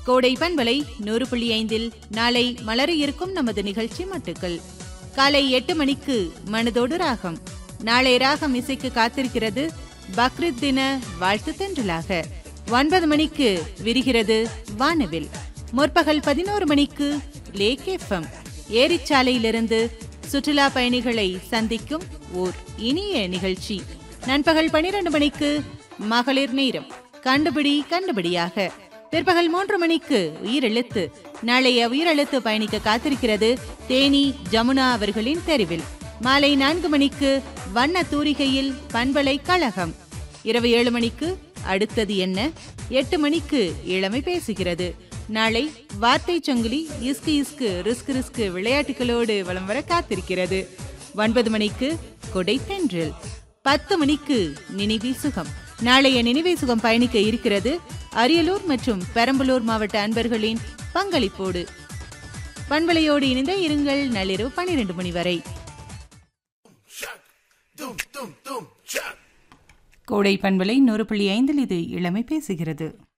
கோடை பண்பலை நூறு புள்ளி ஐந்தில் நாளை மலர இருக்கும் நமது நிகழ்ச்சி மட்டுக்கள் காலை எட்டு மணிக்கு மனதோடு ராகம் நாளை ராகம் இசைக்கு காத்திருக்கிறது பக்ரீத் தின வாழ்த்து தென்றலாக ஒன்பது மணிக்கு விரிகிறது வானவில் முற்பகல் பதினோரு மணிக்கு லேக் எஃப்எம் ஏரிச்சாலையிலிருந்து சுற்றுலா பயணிகளை சந்திக்கும் ஓர் இனிய நிகழ்ச்சி நண்பகல் பனிரெண்டு மணிக்கு மகளிர் நேரம் கண்டுபிடி கண்டுபிடியாக பிற்பகல் மூன்று மணிக்கு உயிரெழுத்து நாளைய உயிரெழுத்து பயணிக்க காத்திருக்கிறது தேனி ஜமுனா அவர்களின் தெரிவில் மாலை நான்கு மணிக்கு வண்ண தூரிகையில் பண்பலை கழகம் இரவு ஏழு மணிக்கு அடுத்தது என்ன எட்டு மணிக்கு இளமை பேசுகிறது நாளை வார்த்தை சங்கிலி இஸ்கு இஸ்கு ரிஸ்க் ரிஸ்க் விளையாட்டுகளோடு வலம் வர காத்திருக்கிறது ஒன்பது மணிக்கு கொடை தென்றில் பத்து மணிக்கு நினைவி சுகம் நாளைய நினைவே சுகம் பயணிக்க இருக்கிறது அரியலூர் மற்றும் பெரம்பலூர் மாவட்ட அன்பர்களின் பங்களிப்போடு பண்பலையோடு இணைந்த இருங்கள் நள்ளிரவு பன்னிரண்டு மணி வரை கோடை பண்பலை நூறு புள்ளி ஐந்தில் இது இளமை பேசுகிறது